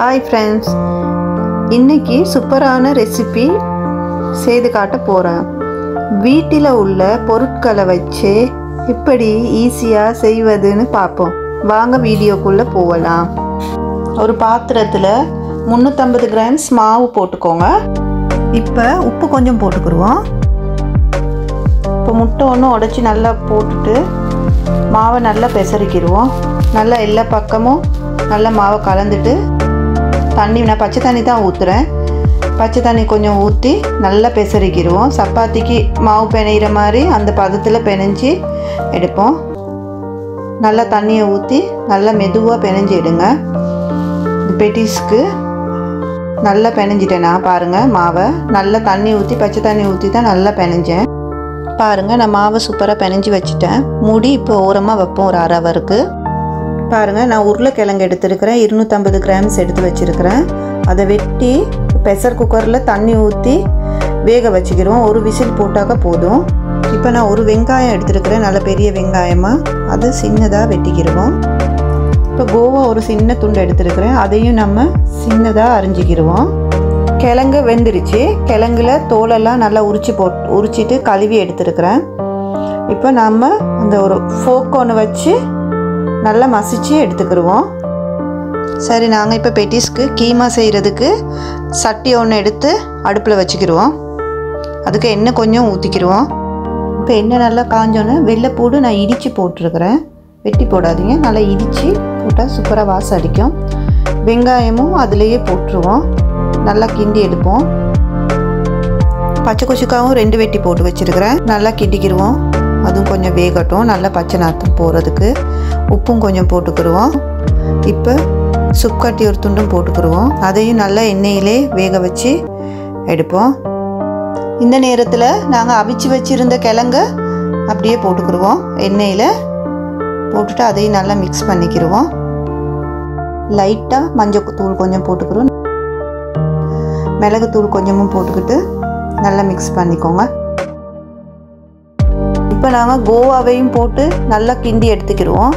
hi friends இன்னைக்கு சூப்பரான recipe செய்து காட்ட போகிறேன் வீட்டில் உள்ள பொருட்களை வச்சு எப்படி ஈஸியாக செய்வதுன்னு பார்ப்போம் வாங்க வீடியோக்குள்ளே போகலாம் ஒரு பாத்திரத்தில் முந்நூற்றம்பது கிராம்ஸ் மாவு போட்டுக்கோங்க இப்போ உப்பு கொஞ்சம் போட்டுக்கிடுவோம் இப்போ முட்டை ஒன்று உடச்சி நல்லா போட்டுட்டு மாவை நல்லா பெசரிக்கிடுவோம் நல்லா எல்லா பக்கமும் நல்லா மாவை கலந்துட்டு தண்ணி நான் பச்சை தண்ணி தான் ஊற்றுறேன் பச்சை தண்ணி கொஞ்சம் ஊற்றி நல்லா பெசரிக்கிடுவோம் சப்பாத்திக்கு மாவு பிணையிற மாதிரி அந்த பதத்தில் பிணைஞ்சி எடுப்போம் நல்லா தண்ணியை ஊற்றி நல்லா மெதுவாக பிணைஞ்சி எடுங்க பெட்டிஸ்க்கு நல்லா பிணைஞ்சிட்டேன் நான் பாருங்கள் மாவை நல்லா தண்ணி ஊற்றி பச்சை தண்ணி ஊற்றி தான் நல்லா பிணைஞ்சேன் பாருங்கள் நான் மாவை சூப்பராக பிணைஞ்சி வச்சுட்டேன் மூடி இப்போ ஓரமாக வைப்போம் ஒரு அரை ஹவருக்கு பாருங்கள் நான் உருளைக்கிழங்கு எடுத்துருக்கிறேன் இருநூற்றம்பது கிராம்ஸ் எடுத்து வச்சுருக்கிறேன் அதை வெட்டி ப்ரெஷர் குக்கரில் தண்ணி ஊற்றி வேக வச்சுக்கிறோம் ஒரு விசில் போட்டாக்க போதும் இப்போ நான் ஒரு வெங்காயம் எடுத்துருக்கிறேன் நல்ல பெரிய வெங்காயமாக அதை சின்னதாக வெட்டிக்கிடுவோம் இப்போ கோவா ஒரு சின்ன துண்டு எடுத்துருக்கிறேன் அதையும் நம்ம சின்னதாக அரிஞ்சிக்கிடுவோம் கிழங்கு வெந்துருச்சு கிழங்குல தோலெல்லாம் நல்லா உரிச்சு போட் உரிச்சிட்டு கழுவி எடுத்துருக்கிறேன் இப்போ நம்ம அந்த ஒரு ஃபோக் ஒன்று வச்சு நல்லா மசிச்சு எடுத்துக்கிடுவோம் சரி நாங்கள் இப்போ பெட்டிஸ்க்கு கீமா செய்கிறதுக்கு சட்டி ஒன்று எடுத்து அடுப்பில் வச்சுக்கிடுவோம் அதுக்கு எண்ணெய் கொஞ்சம் ஊற்றிக்கிடுவோம் இப்போ எண்ணெய் நல்லா காஞ்சோன்னே வெள்ளைப்பூடு நான் இடித்து போட்டிருக்கிறேன் வெட்டி போடாதீங்க நல்லா இடித்து போட்டால் சூப்பராக வாசம் அடிக்கும் வெங்காயமும் அதுலேயே போட்டுருவோம் நல்லா கிண்டி எடுப்போம் பச்சை குச்சிக்காவும் ரெண்டு வெட்டி போட்டு வச்சுருக்கிறேன் நல்லா கிண்டிக்கிடுவோம் அதுவும் கொஞ்சம் வேகட்டும் நல்லா பச்சை நாத்தம் போகிறதுக்கு உப்பும் கொஞ்சம் போட்டுக்கிடுவோம் இப்போ சுப்காட்டி ஒரு துண்டும் போட்டுக்கிடுவோம் அதையும் நல்லா எண்ணெயிலே வேக வச்சு எடுப்போம் இந்த நேரத்தில் நாங்கள் அவிச்சு வச்சுருந்த கிழங்க அப்படியே போட்டுக்கிடுவோம் எண்ணெயில் போட்டுட்டு அதையும் நல்லா மிக்ஸ் பண்ணிக்கிடுவோம் லைட்டாக மஞ்சள் தூள் கொஞ்சம் போட்டுக்கிறோம் மிளகுத்தூள் கொஞ்சமும் போட்டுக்கிட்டு நல்லா மிக்ஸ் பண்ணிக்கோங்க இப்போ நாங்கள் கோவாவையும் போட்டு நல்லா கிண்டி எடுத்துக்கிடுவோம்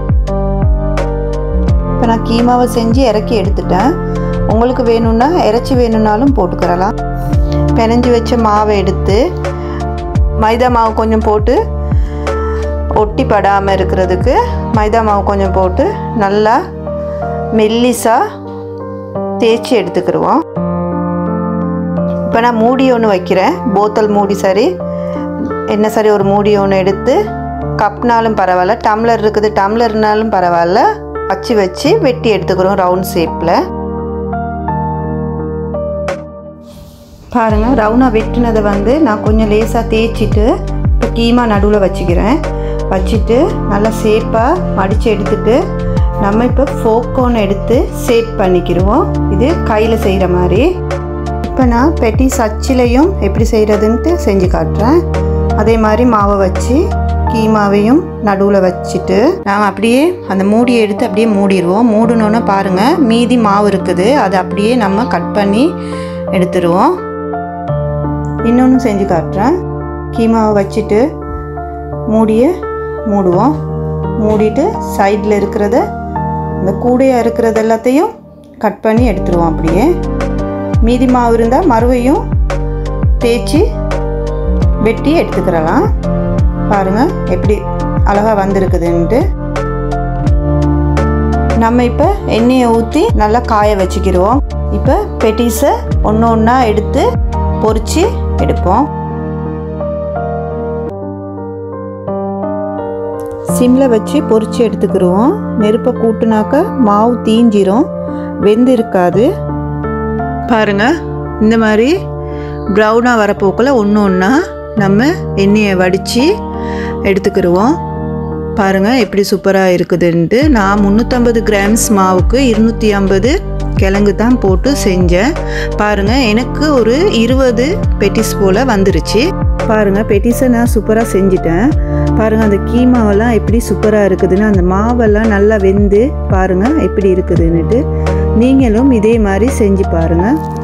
இப்போ நான் கீமாவை செஞ்சு இறக்கி எடுத்துட்டேன் உங்களுக்கு வேணும்னா இறைச்சி வேணும்னாலும் போட்டுக்கிறலாம் பிணைஞ்சி வச்ச மாவை எடுத்து மைதா மாவு கொஞ்சம் போட்டு ஒட்டி படாமல் இருக்கிறதுக்கு மைதா மாவு கொஞ்சம் போட்டு நல்லா மெல்லிஸாக தேய்ச்சி எடுத்துக்கிடுவோம் இப்போ நான் மூடி ஒன்று வைக்கிறேன் போத்தல் மூடி சரி என்ன சரி ஒரு மூடி ஒன்று எடுத்து கப்னாலும் பரவாயில்ல டம்ளர் இருக்குது டம்ளர்னாலும் பரவாயில்ல வச்சு வச்சு வெட்டி எடுத்துக்கிறோம் ரவுண்ட் ஷேப்பில் பாருங்கள் ரவுண்டாக வெட்டினதை வந்து நான் கொஞ்சம் லேசாக தேய்ச்சிட்டு இப்போ கீமா நடுவில் வச்சுக்கிறேன் வச்சுட்டு நல்லா ஷேப்பாக மடித்து எடுத்துட்டு நம்ம இப்போ ஃபோக்கோன்னு எடுத்து ஷேப் பண்ணிக்கிடுவோம் இது கையில் செய்கிற மாதிரி இப்போ நான் பெட்டி சச்சிலையும் எப்படி செய்கிறதுன்ட்டு செஞ்சு காட்டுறேன் அதே மாதிரி மாவை வச்சு கீமாவையும் நடுவில் வச்சுட்டு நாம் அப்படியே அந்த மூடியை எடுத்து அப்படியே மூடிடுவோம் மூடணுன்னு பாருங்கள் மீதி மாவு இருக்குது அதை அப்படியே நம்ம கட் பண்ணி எடுத்துடுவோம் இன்னொன்று செஞ்சு காட்டுறேன் கீமாவை வச்சுட்டு மூடியை மூடுவோம் மூடிட்டு சைடில் இருக்கிறத இந்த கூடையாக இருக்கிறது எல்லாத்தையும் கட் பண்ணி எடுத்துருவோம் அப்படியே மீதி மாவு இருந்தால் மறுவையும் தேய்ச்சி வெட்டி எடுத்துக்கிறலாம் பாருங்கள் எப்படி அழகாக வந்திருக்குதுன்ட்டு நம்ம இப்போ எண்ணெயை ஊற்றி நல்லா காய வச்சுக்கிடுவோம் இப்போ பெட்டிஸை ஒன்று ஒன்றா எடுத்து பொறிச்சு எடுப்போம் சிம்மில் வச்சு பொறிச்சு எடுத்துக்கிடுவோம் நெருப்பை கூட்டுனாக்க மாவு தீஞ்சிரும் வெந்து இருக்காது பாருங்கள் இந்த மாதிரி ப்ரௌனாக வரப்போக்கில் ஒன்று ஒன்றா நம்ம எண்ணெயை வடித்து எடுத்துக்கிடுவோம் பாருங்கள் எப்படி சூப்பராக இருக்குதுன்ட்டு நான் முந்நூற்றம்பது கிராம்ஸ் மாவுக்கு இருநூற்றி ஐம்பது கிழங்கு தான் போட்டு செஞ்சேன் பாருங்கள் எனக்கு ஒரு இருபது பெட்டிஸ் போல் வந்துருச்சு பாருங்கள் பெட்டிஸை நான் சூப்பராக செஞ்சிட்டேன் பாருங்கள் அந்த கீமாவெல்லாம் எப்படி சூப்பராக இருக்குதுன்னு அந்த மாவெல்லாம் நல்லா வெந்து பாருங்கள் எப்படி இருக்குதுன்னுட்டு நீங்களும் இதே மாதிரி செஞ்சு பாருங்கள்